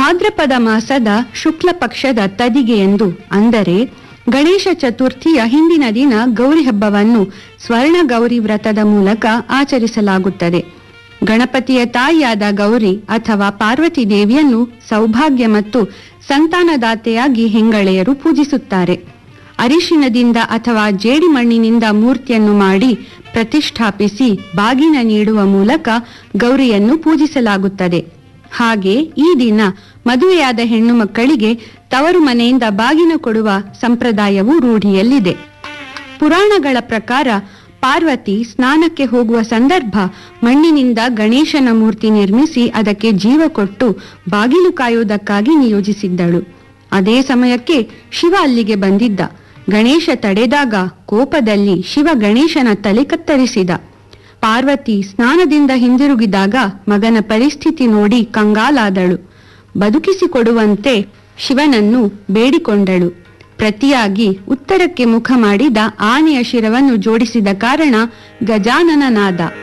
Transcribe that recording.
ಭಾದ್ರಪದ ಮಾಸದ ಶುಕ್ಲ ಪಕ್ಷದ ತದಿಗೆಯೆಂದು ಅಂದರೆ ಗಣೇಶ ಚತುರ್ಥಿಯ ಹಿಂದಿನ ದಿನ ಗೌರಿ ಹಬ್ಬವನ್ನು ಸ್ವರ್ಣ ಗೌರಿ ವ್ರತದ ಮೂಲಕ ಆಚರಿಸಲಾಗುತ್ತದೆ ಗಣಪತಿಯ ತಾಯಿಯಾದ ಗೌರಿ ಅಥವಾ ಪಾರ್ವತಿ ದೇವಿಯನ್ನು ಸೌಭಾಗ್ಯ ಮತ್ತು ಸಂತಾನದಾತೆಯಾಗಿ ಹೆಂಗಳೆಯರು ಪೂಜಿಸುತ್ತಾರೆ ಅರಿಶಿನದಿಂದ ಅಥವಾ ಜೇಡಿಮಣ್ಣಿನಿಂದ ಮೂರ್ತಿಯನ್ನು ಮಾಡಿ ಪ್ರತಿಷ್ಠಾಪಿಸಿ ಬಾಗಿನ ನೀಡುವ ಮೂಲಕ ಗೌರಿಯನ್ನು ಪೂಜಿಸಲಾಗುತ್ತದೆ ಹಾಗೆ ಈ ದಿನ ಮದುವೆಯಾದ ಹೆಣ್ಣು ಮಕ್ಕಳಿಗೆ ತವರು ಮನೆಯಿಂದ ಬಾಗಿನ ಕೊಡುವ ಸಂಪ್ರದಾಯವು ರೂಢಿಯಲ್ಲಿದೆ ಪುರಾಣಗಳ ಪ್ರಕಾರ ಪಾರ್ವತಿ ಸ್ನಾನಕ್ಕೆ ಹೋಗುವ ಸಂದರ್ಭ ಮಣ್ಣಿನಿಂದ ಗಣೇಶನ ಮೂರ್ತಿ ನಿರ್ಮಿಸಿ ಅದಕ್ಕೆ ಜೀವ ಕೊಟ್ಟು ಬಾಗಿಲು ಕಾಯುವುದಕ್ಕಾಗಿ ನಿಯೋಜಿಸಿದ್ದಳು ಅದೇ ಸಮಯಕ್ಕೆ ಶಿವ ಅಲ್ಲಿಗೆ ಬಂದಿದ್ದ ಗಣೇಶ ತಡೆದಾಗ ಕೋಪದಲ್ಲಿ ಶಿವ ಗಣೇಶನ ತಲೆ ಕತ್ತರಿಸಿದ ಪಾರ್ವತಿ ಸ್ನಾನದಿಂದ ಹಿಂದಿರುಗಿದಾಗ ಮಗನ ಪರಿಸ್ಥಿತಿ ನೋಡಿ ಕಂಗಾಲಾದಳು ಬದುಕಿಸಿಕೊಡುವಂತೆ ಶಿವನನ್ನು ಬೇಡಿಕೊಂಡಳು ಪ್ರತಿಯಾಗಿ ಉತ್ತರಕ್ಕೆ ಮುಖ ಮಾಡಿದ ಆನೆಯ ಶಿರವನ್ನು ಜೋಡಿಸಿದ ಕಾರಣ ಗಜಾನನ ನಾದ